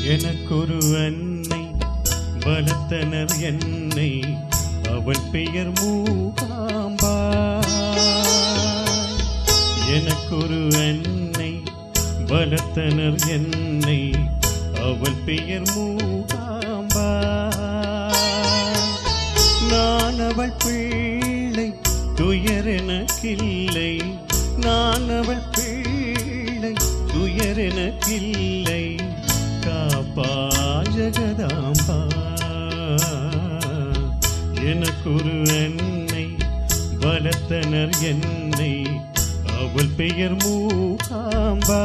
எனக்கொரு அன்னை பலத்தனர் என்னை அவள் பெயர் மூகாம்பா எனக்கொரு அன்னை பலத்தனர் என்னை அவள் பெயர் மூகாம்பா நான் அவள் பிள்ளை துயர் எனக்கில்லை நான் அவள் பிள்ளை துயர் எனக்கில்லை காப்பா ஜகதாம்பா எனக்கொரு அன்னை பலத்தனர் என்னை அவள் பெயர் மூகாம்பா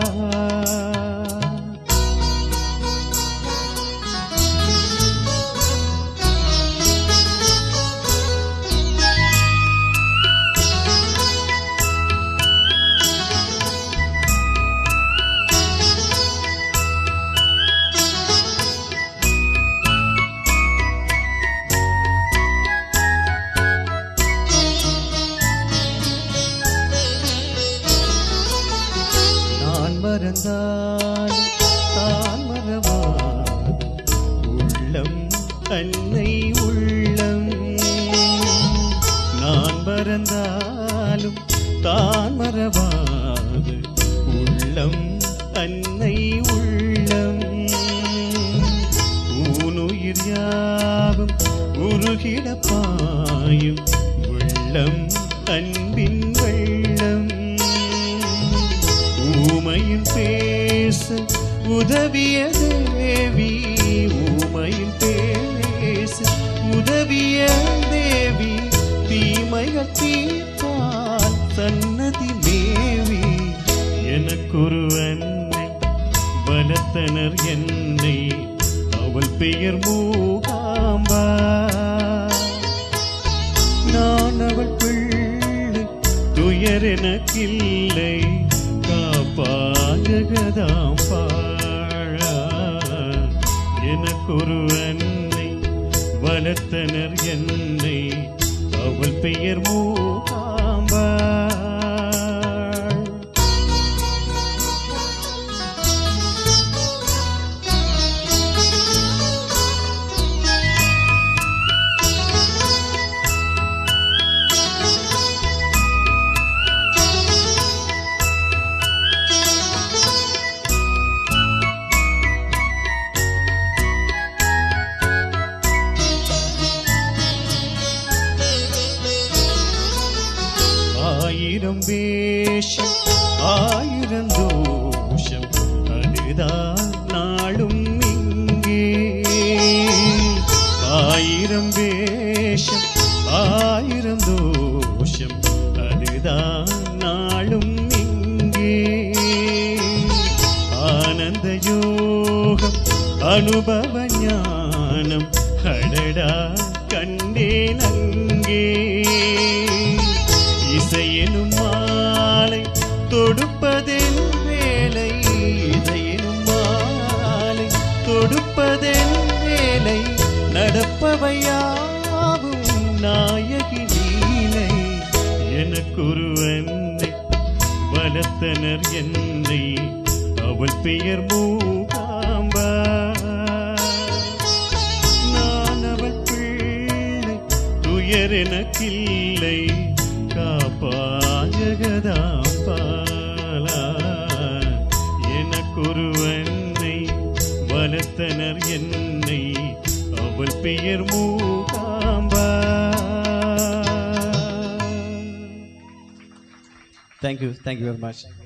நான் மறந்தால் தான் மறவாது உள்ளம் அன்னை உள்ளம் நான் மறந்தாலும் தான் மறவாது உள்ளம் அன்னை உள்ளம் ஊனுயிர் யாவும் உருகிட பாயும் உள்ளம் அன்பின் வெள்ளம் ஊமையின் பேச உதவிய தேவி ஊமையின் பேச உதவிய தேவி தீமைகள் தீர்ப்பால் சன்னதி மேவி எனக்கொரு அன்னை பலத்தனர் என்னை அவள் பெயர் மூகாம்பா நான் அவள் பிள்ளை துயர் எனக்கில்லை காப்பா ஜகதாம் பாழா எனக்கொரு அன்னை வளர்த்தனர் என்னை அவள் பெயர் மூகாம்பா ஆயிரம் வேஷம் ஆயிரம் தோஷம் அதுதான் நாளும் இங்கே ஆயிரம் வேஷம் ஆயிரம் தோஷம் அதுதான் நாளும் இங்கே ஆனந்த யோகம் அனுபவ ஞானம் அடடா கண்டேன் அங்கே இசையெனும் மாலை தொடுப்பதென் வேலை இசையெனும் மாலை தொடுப்பதென் வேலை நடப்பவையாவும் நாயகி நீலை எனக்கொரு அன்னை வளர்த்தனர் என்னை அவள் பெயர் மூகாம்பா நான் அவள் பிள்ளை துயர் எனக்கில்லை காப்பா ஜகதாம்பாலா எனக்கொரு அன்னை வளர்த்தனர் என்னை அவள் பெயர் Mookamba Thank you. Thank you very much.